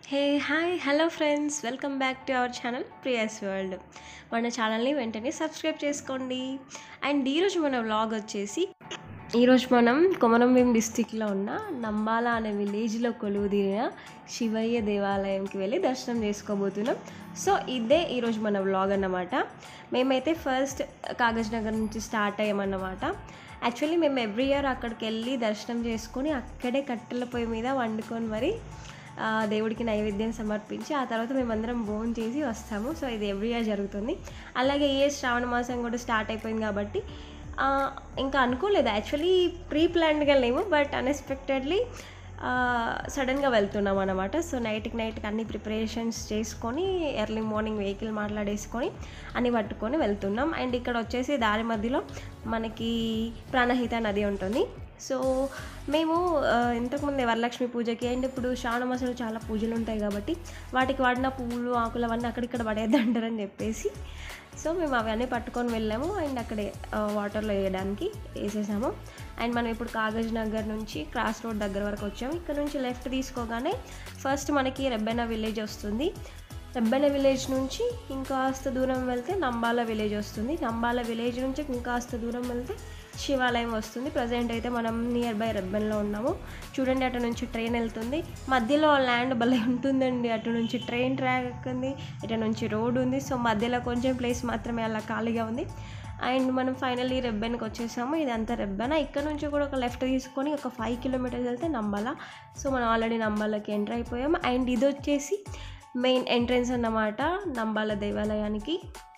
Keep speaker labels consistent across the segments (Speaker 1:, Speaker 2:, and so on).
Speaker 1: hey hi hello friends welcome back to our channel Priya's World మన ఛానల్ని వెంటనే subscribe చేసుకోండి అండ్ ఈరోజు మన వ్లాగ్ వచ్చేసి ఈరోజు మనం కొమరంభీం డిస్టిక్లో ఉన్న నంబాల అనే విలేజ్లో కొలువుదీరిన శివయ్య దేవాలయంకి వెళ్ళి దర్శనం చేసుకోబోతున్నాం సో ఇదే ఈరోజు మన వ్లాగ్ అన్నమాట మేమైతే ఫస్ట్ కాగజ్ నగర్ నుంచి స్టార్ట్ అయ్యామన్నమాట యాక్చువల్లీ మేము ఎవ్రీ ఇయర్ అక్కడికి వెళ్ళి దర్శనం చేసుకొని అక్కడే కట్టెల పొయ్యి మీద వండుకొని మరి ఆ, దేవుడికి నైవేద్యం సమర్పించి ఆ తర్వాత మేమందరం భోజనం చేసి వస్తాము సో ఇది ఎవ్రీ ఇయర్ జరుగుతుంది అలాగే ఏ శ్రావణ మాసం కూడా స్టార్ట్ అయిపోయింది కాబట్టి ఆ, ఇంకా అనుకోలేదు యాక్చువల్లీ ప్రీ ప్లాన్డ్గా లేము బట్ అన్ఎక్స్పెక్టెడ్లీ సడన్గా వెళ్తున్నాం అనమాట సో నైట్కి నైట్కి అన్ని ప్రిపరేషన్స్ చేసుకొని ఎర్లీ మార్నింగ్ వెహికల్ మాట్లాడేసుకొని అన్ని పట్టుకొని వెళ్తున్నాం అండ్ ఇక్కడ వచ్చేసి దారి మధ్యలో మనకి ప్రాణహిత నది ఉంటుంది సో మేము ఆ, ఇంతకుముందే వరలక్ష్మి పూజకి అండ్ ఇప్పుడు శ్రావణ మాసంలో చాలా పూజలు ఉంటాయి కాబట్టి వాటికి వాడిన పువ్వులు ఆకులు అవన్నీ అక్కడిక్కడ పడేద్దంటారని చెప్పేసి సో మేము అవన్నీ పట్టుకొని వెళ్ళాము అండ్ అక్కడే ఆ, వాటర్లో వేయడానికి వేసేసాము అండ్ మనం ఇప్పుడు కాగజ్ నగర్ నుంచి క్రాస్ రోడ్ దగ్గర వరకు వచ్చాము ఇక్కడ నుంచి లెఫ్ట్ తీసుకోగానే ఫస్ట్ మనకి రెబ్బెన విలేజ్ వస్తుంది రెబ్బెన విలేజ్ నుంచి ఇంకాస్త దూరం వెళ్తే నంబాల విలేజ్ వస్తుంది నంబాల విలేజ్ నుంచి ఇంకాస్త దూరం వెళ్తే శివాలయం వస్తుంది ప్రజెంట్ అయితే మనం నియర్ బై రెబ్బెన్లో ఉన్నాము చూడండి అటు నుంచి ట్రైన్ వెళ్తుంది మధ్యలో ల్యాండ్ భలే ఉంటుందండి అటు నుంచి ట్రైన్ ట్రాక్ ఉంది ఇటు నుంచి రోడ్ ఉంది సో మధ్యలో కొంచెం ప్లేస్ మాత్రమే అలా ఖాళీగా ఉంది అండ్ మనం ఫైనల్లీ రెబ్బెన్కి వచ్చేసాము ఇదంతా రెబ్బెన ఇక్కడ నుంచి కూడా ఒక లెఫ్ట్ తీసుకొని ఒక ఫైవ్ కిలోమీటర్స్ వెళ్తే నంబాల సో మనం ఆల్రెడీ నంబాలకి ఎంటర్ అయిపోయాము అండ్ ఇది వచ్చేసి మెయిన్ ఎంట్రన్స్ అన్నమాట నంబాల దేవాలయానికి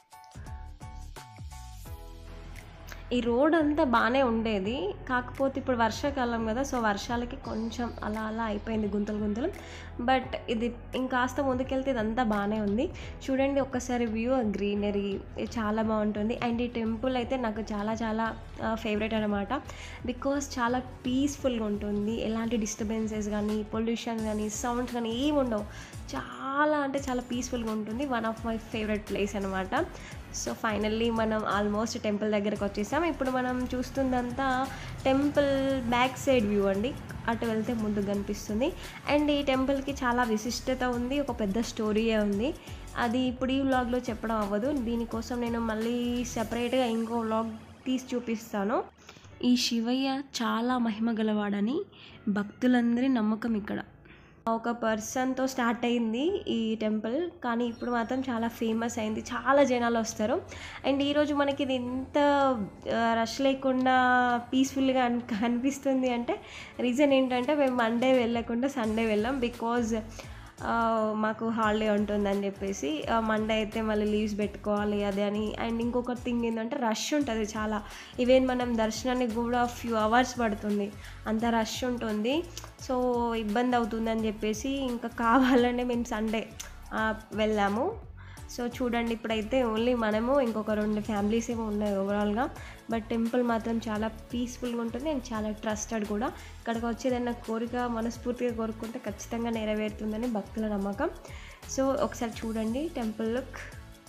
Speaker 1: ఈ రోడ్ అంతా బాగానే ఉండేది కాకపోతే ఇప్పుడు వర్షాకాలం కదా సో వర్షాలకి కొంచెం అలా అలా అయిపోయింది గుంతలు గుంతలు బట్ ఇది ఇంకాస్త ముందుకెళ్తే ఇదంతా బాగానే ఉంది చూడండి ఒక్కసారి వ్యూ గ్రీనరీ చాలా బాగుంటుంది అండ్ ఈ టెంపుల్ అయితే నాకు చాలా చాలా ఫేవరెట్ అనమాట బికాస్ చాలా పీస్ఫుల్గా ఉంటుంది ఎలాంటి డిస్టర్బెన్సెస్ కానీ పొల్యూషన్ కానీ సౌండ్స్ కానీ ఏమి ఉండవు చాలా అంటే చాలా పీస్ఫుల్గా ఉంటుంది one of my favourite place అనమాట సో ఫైనల్లీ మనం ఆల్మోస్ట్ టెంపుల్ దగ్గరకు వచ్చేసాం ఇప్పుడు మనం చూస్తుందంతా టెంపుల్ బ్యాక్ సైడ్ వ్యూ అండి అటు వెళ్తే ముందు కనిపిస్తుంది అండ్ ఈ టెంపుల్కి చాలా విశిష్టత ఉంది ఒక పెద్ద స్టోరీయే ఉంది అది ఇప్పుడు ఈ వ్లాగ్లో చెప్పడం అవ్వదు దీనికోసం నేను మళ్ళీ సెపరేట్గా ఇంకో వ్లాగ్ తీసి చూపిస్తాను ఈ శివయ్య చాలా మహిమ గలవాడని భక్తులందరి నమ్మకం ఇక్కడ ఒక పర్సన్తో స్టార్ట్ అయింది ఈ టెంపుల్ కానీ ఇప్పుడు మాత్రం చాలా ఫేమస్ అయింది చాలా జనాలు వస్తారు అండ్ ఈరోజు మనకి ఇది ఎంత రష్ లేకుండా పీస్ఫుల్గా అన్ కనిపిస్తుంది అంటే రీజన్ ఏంటంటే మేము మండే వెళ్ళకుండా సండే వెళ్ళాం బికాజ్ మాకు హాలిడే ఉంటుందని చెప్పేసి మండే అయితే మళ్ళీ లీవ్స్ పెట్టుకోవాలి అదే అని అండ్ ఇంకొక థింగ్ ఏంటంటే రష్ ఉంటుంది చాలా ఈవెన్ మనం దర్శనానికి కూడా ఫ్యూ అవర్స్ పడుతుంది అంత రష్ ఉంటుంది సో ఇబ్బంది అవుతుందని చెప్పేసి ఇంకా కావాలనే మేము సండే వెళ్ళాము సో చూడండి ఇప్పుడైతే ఓన్లీ మనము ఇంకొక రెండు ఫ్యామిలీస్ ఏమో ఉన్నాయి ఓవరాల్గా బట్ టెంపుల్ మాత్రం చాలా పీస్ఫుల్గా ఉంటుంది అండ్ చాలా ట్రస్టెడ్ కూడా ఇక్కడికి వచ్చేదన్న కోరిక మనస్ఫూర్తిగా కోరుకుంటే ఖచ్చితంగా నెరవేరుతుందని భక్తుల నమ్మకం సో ఒకసారి చూడండి టెంపుల్ లుక్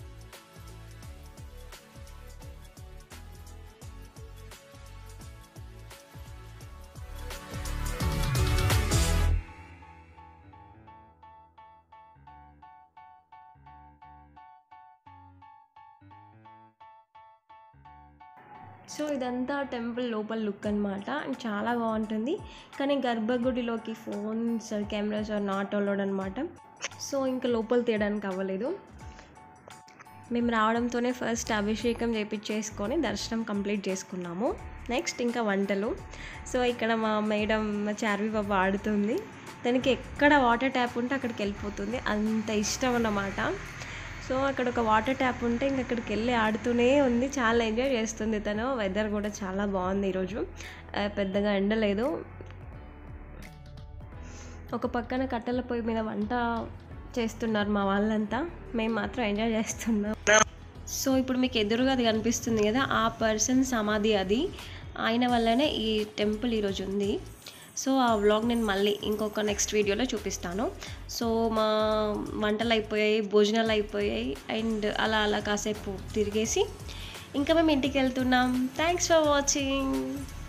Speaker 1: సో ఇదంతా టెంపుల్ లోపల లుక్ అనమాట అండ్ చాలా బాగుంటుంది కానీ గర్భగుడిలోకి phones cameras are not allowed అనమాట సో ఇంకా లోపల తీయడానికి అవ్వలేదు మేము రావడంతోనే ఫస్ట్ అభిషేకం చేపించేసుకొని దర్శనం కంప్లీట్ చేసుకున్నాము నెక్స్ట్ ఇంకా వంటలు సో ఇక్కడ మా మేడం మా చార్వి బాబు ఆడుతుంది తనకి ఎక్కడ వాటర్ ట్యాప్ ఉంటే అక్కడికి వెళ్ళిపోతుంది అంత ఇష్టం అన్నమాట సో అక్కడ ఒక వాటర్ ట్యాప్ ఉంటే ఇంక అక్కడికి వెళ్ళి ఆడుతూనే ఉంది చాలా ఎంజాయ్ చేస్తుంది తను వెదర్ కూడా చాలా బాగుంది ఈరోజు ఆ, పెద్దగా ఎండలేదు ఒక పక్కన కట్టెల పొయ్యి మీద వంట చేస్తున్నారు మా వాళ్ళంతా మేము మాత్రం ఎంజాయ్ చేస్తున్నాం సో ఇప్పుడు మీకు ఎదురుగా అది కనిపిస్తుంది కదా ఆ పర్సన్ సమాధి అది ఆయన వల్లనే ఈ టెంపుల్ ఈరోజు ఉంది సో ఆ వ్లాగ్ నేను మళ్ళీ ఇంకొక నెక్స్ట్ వీడియోలో చూపిస్తాను సో మా వంటలు అయిపోయాయి భోజనాలు అయిపోయాయి అండ్ అలా అలా కాసేపు తిరిగేసి ఇంకా మేము ఇంటికి వెళ్తున్నాం థ్యాంక్స్ ఫర్ వాచింగ్